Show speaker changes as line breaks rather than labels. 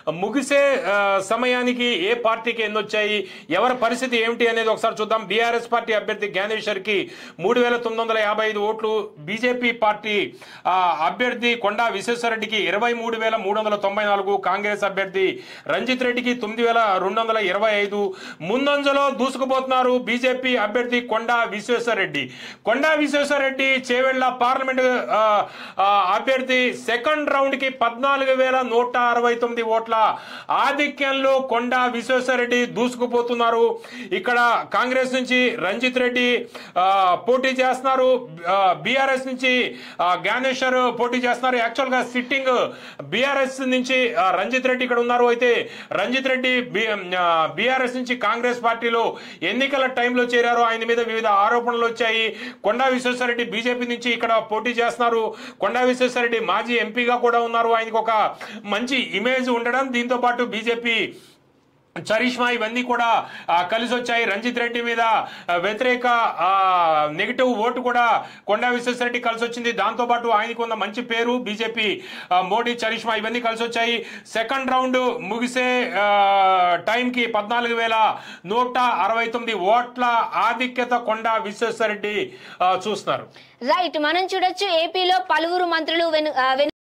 ముగిసే ఆ, సమయానికి ఏ పార్టీకి ఎన్ని వచ్చాయి ఎవరి పరిస్థితి ఏమిటి అనేది ఒకసారి చూద్దాం బీఆర్ఎస్ పార్టీ అభ్యర్థి జ్ఞానేశ్వర్ కి మూడు వేల తొమ్మిది వందల యాభై ఐదు ఓట్లు బీజేపీ పార్టీ ఆ, అభ్యర్థి కొండా విశ్వేశ్వరరెడ్డికి ఇరవై మూడు వేల మూడు వందల తొంభై నాలుగు కాంగ్రెస్ అభ్యర్థి రంజిత్ రెడ్డికి తొమ్మిది వేల రెండు వందల ఇరవై ఐదు ముందంజలో దూసుకుపోతున్నారు బీజేపీ అభ్యర్థి కొండా విశ్వేశ్వరరెడ్డి కొండా విశ్వేశ్వరరెడ్డి చేవెళ్ల పార్లమెంట్ ఆ, ఆ, అభ్యర్థి సెకండ్ రౌండ్ కి పద్నాలుగు వేల నూట అరవై తొమ్మిది ఓట్ల ఆధిక్యంలో కొండా విశ్వేశ్వరరెడ్డి దూసుకుపోతున్నారు ఇక్కడ కాంగ్రెస్ నుంచి రంజిత్ రెడ్డి ఆ, పోటీ చేస్తున్నారు బీఆర్ఎస్ నుంచి ఆ, జ్ఞానేశ్వర్ పోటీ చేస్తున్నారు యాక్చువల్ గా సిట్టింగ్ బీఆర్ఎస్ నుంచి ఆ, రంజిత్ రెడ్డి ఇక్కడ ఉన్నారు అయితే రంజిత్ రెడ్డి బీఆర్ఎస్ నుంచి కాంగ్రెస్ పార్టీలో ఎన్నికల టైంలో చేరారు ఆయన మీద వివిధ ఆరోపణలు వచ్చాయి కొండా విశ్వేశ్వరరెడ్డి బీజేపీ నుంచి ఇక్కడ పోటీ చేస్తున్నారు కొండా విశ్వేశ్వరరెడ్డి మాజీ ఎంపీగా కూడా ఉన్నారు ఆయనకు ఒక మంచి ఇమేజ్ ఉండడం దీంతో పాటు బీజేపీ చరిష్మా ఇవన్నీ కూడా ఆ, కలిసి వచ్చాయి రంజిత్ రెడ్డి మీద ఆ, వ్యతిరేక నెగిటివ్ ఓటు కూడా కొండా విశ్వేశ్వరరెడ్డి కలిసి వచ్చింది దాంతో పాటు ఆయనకు ఉన్న మంచి పేరు బీజేపీ ఆ, మోడీ చరిష్మా ఇవన్నీ కలిసి వచ్చాయి సెకండ్ రౌండ్ ముగిసే ఆ, టైంకి పద్నాలుగు వేల నూట అరవై తొమ్మిది ఓట్ల ఆధిక్యత కొండా విశ్వేశ్వరరెడ్డి ఆ, చూస్తున్నారు
రైట్ మనం చూడొచ్చు ఏపీలో పలువురు మంత్రులు వెను ఆ, వెను